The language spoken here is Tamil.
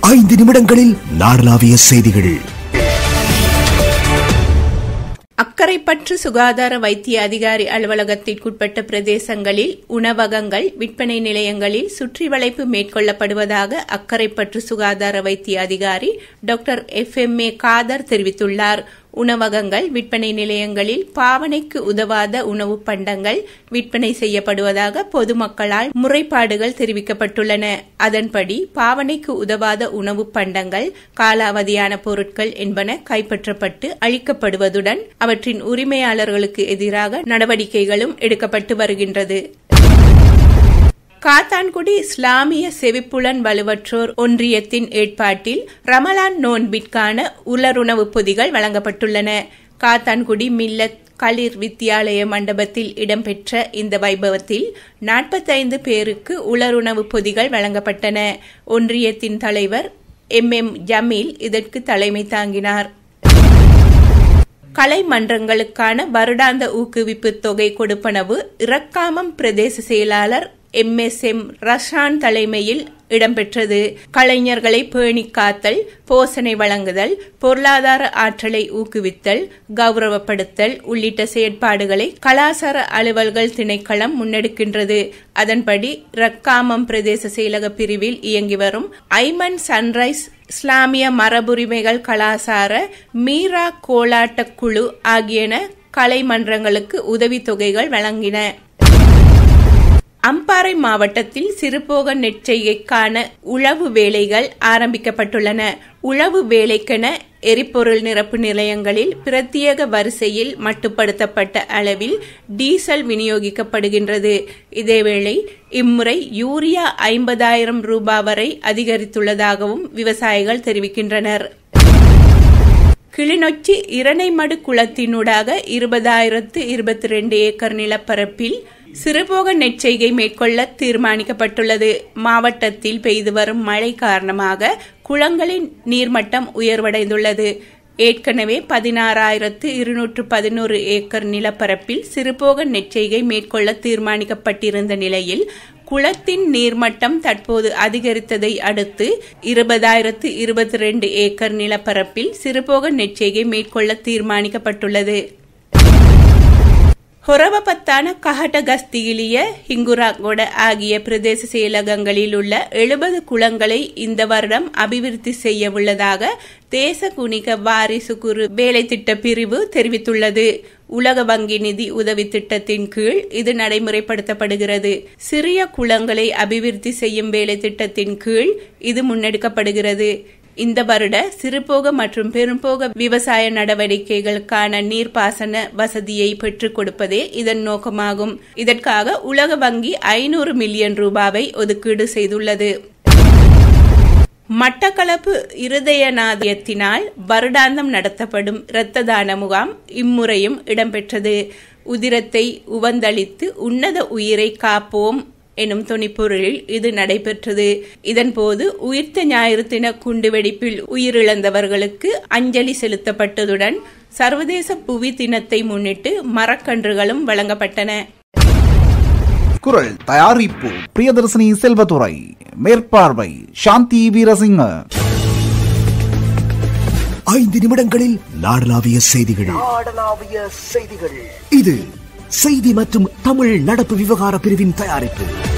ஐந்து நிமிடங்களில் நாடளாவிய செய்திகள் அக்கரைப்பற்று சுகாதார வைத்திய அதிகாரி அலுவலகத்திற்குட்பட்ட பிரதேசங்களில் உணவகங்கள் விற்பனை நிலையங்களில் சுற்றி வளைப்பு மேற்கொள்ளப்படுவதாக அக்கரைப்பற்று சுகாதார வைத்திய அதிகாரி doctor F M A Kader தெரிவித்துள்ளார் உணவகங்கள் விற்பனை நிலையங்களில் பாவனைக்கு உதவாத உணவு பண்டங்கள் விற்பனை செய்யப்படுவதாக பொதுமக்களால் முறைப்பாடுகள் தெரிவிக்கப்பட்டுள்ளன அதன்படி பாவனைக்கு உதவாத உணவு பண்டங்கள் காலாவதியான பொருட்கள் என்பன கைப்பற்றப்பட்டு அளிக்கப்படுவதுடன் அவற்றின் உரிமையாளர்களுக்கு எதிராக நடவடிக்கைகளும் எடுக்கப்பட்டு வருகின்றது காத்தான்குடி இஸ்லாமிய செவிப்புலன் வலுவற்றோர் ஒன்றியத்தின் ஏற்பாட்டில் ரமலான் நோன்பிற்கான உலருணவு பொதிகள் வழங்கப்பட்டுள்ளன காத்தான்குடி மில்லத் களிர் வித்தியாலய மண்டபத்தில் இடம்பெற்ற இந்த வைபவத்தில் நாற்பத்தைந்து பேருக்கு உலருணவு பொதிகள் வழங்கப்பட்டன ஒன்றியத்தின் தலைவர் எம் எம் ஜமீல் இதற்கு தலைமை தாங்கினார் கலை மன்றங்களுக்கான வருடாந்த ஊக்குவிப்பு தொகை கொடுப்பனவு இறக்காமம் பிரதேச செயலாளர் எம் எஸ் எம் ரஷான் தலைமையில் இடம்பெற்றது கலைஞர்களை பேணி காத்தல் போசனை வழங்குதல் பொருளாதார ஆற்றலை ஊக்குவித்தல் கௌரவப்படுத்தல் உள்ளிட்ட செயற்பாடுகளை கலாசார அலுவல்கள் திணைக்களம் முன்னெடுக்கின்றது அதன்படி ரக்காமம் பிரதேச செயலக பிரிவில் இயங்கி வரும் ஐமன் சன்ரைஸ் இஸ்லாமிய மரபுரிமைகள் கலாசார மீரா கோலாட்ட குழு ஆகியன கலை மன்றங்களுக்கு உதவித்தொகைகள் வழங்கின அம்பாறை மாவட்டத்தில் சிறுபோக நெற்செய்கைக்கான உழவு வேலைகள் ஆரம்பிக்கப்பட்டுள்ளன உழவு வேலைக்கென எரிபொருள் நிரப்பு நிலையங்களில் பிரத்யேக வரிசையில் மட்டுப்படுத்தப்பட்ட அளவில் டீசல் விநியோகிக்கப்படுகின்றது இதேவேளை இம்முறை யூரியா ஐம்பதாயிரம் ரூபாய் வரை அதிகரித்துள்ளதாகவும் விவசாயிகள் தெரிவிக்கின்றனர் கிளிநொச்சி இரணைமடு குளத்தினூடாக இருபதாயிரத்து இருபத்தி ரெண்டு ஏக்கர் நிலப்பரப்பில் சிறுபோக நெற்செய்கை மேற்கொள்ள தீர்மானிக்கப்பட்டுள்ளது மாவட்டத்தில் பெய்து வரும் மழை காரணமாக குளங்களின் நீர்மட்டம் உயர்வடைந்துள்ளது ஏற்கனவே பதினாறாயிரத்து இருநூற்று பதினோரு ஏக்கர் நிலப்பரப்பில் சிறுபோக நெற்செய்கை மேற்கொள்ள தீர்மானிக்கப்பட்டிருந்த நிலையில் குளத்தின் நீர்மட்டம் தற்போது அதிகரித்ததை அடுத்து இருபதாயிரத்து இருபத்தி ரெண்டு ஏக்கர் நிலப்பரப்பில் சிறுபோக நெற்செய்கை மேற்கொள்ள தீர்மானிக்கப்பட்டுள்ளது ஹொரவபத்தான கஹட்டகஸ்தியிலிய ஹிங்குராகொட ஆகிய பிரதேச செயலகங்களில் உள்ள எழுபது குளங்களை இந்த வருடம் அபிவிருத்தி செய்ய உள்ளதாக தேச குணிக வாரிசு குறு வேலை திட்ட பிரிவு தெரிவித்துள்ளது உலக வங்கி நிதி உதவி திட்டத்தின் கீழ் இது நடைமுறைப்படுத்தப்படுகிறது சிறிய குளங்களை அபிவிருத்தி செய்யும் வேலை திட்டத்தின் கீழ் இது முன்னெடுக்கப்படுகிறது இந்த வருட சிறுபோக மற்றும் பெரும்போக விவசாய நடவடிக்கைகளுக்கான நீர்ப்பாசன வசதியை பெற்றுக் கொடுப்பதே இதன் நோக்கமாகும் இதற்காக உலக வங்கி ஐநூறு மில்லியன் ரூபாவை ஒதுக்கீடு செய்துள்ளது மட்டக்களப்பு இருதயநாதியத்தினால் வருடாந்தம் நடத்தப்படும் இரத்த தான முகாம் இம்முறையும் இடம்பெற்றது உதிரத்தை உவந்தளித்து உன்னத உயிரை காப்போம் எனும் துணிப்பொருளில் இது நடைபெற்றது இதன்போது உயிர்த்த ஞாயிறு தின குண்டுவெடிப்பில் உயிரிழந்தவர்களுக்கு அஞ்சலி செலுத்தப்பட்டதுடன் சர்வதேச புவி தினத்தை முன்னிட்டு மரக்கன்றுகளும் வழங்கப்பட்டன குரல் தயாரிப்பு பிரியதர்சினி செல்வதுரை மேற்பார்வை சாந்தி வீரசிங்க ஐந்து நிமிடங்களில் நாடளாவிய செய்திகள் நாடளாவிய செய்திகள் இது செய்தி மற்றும் தமிழ் நடப்பு விவகார பிரிவின் தயாரிப்பு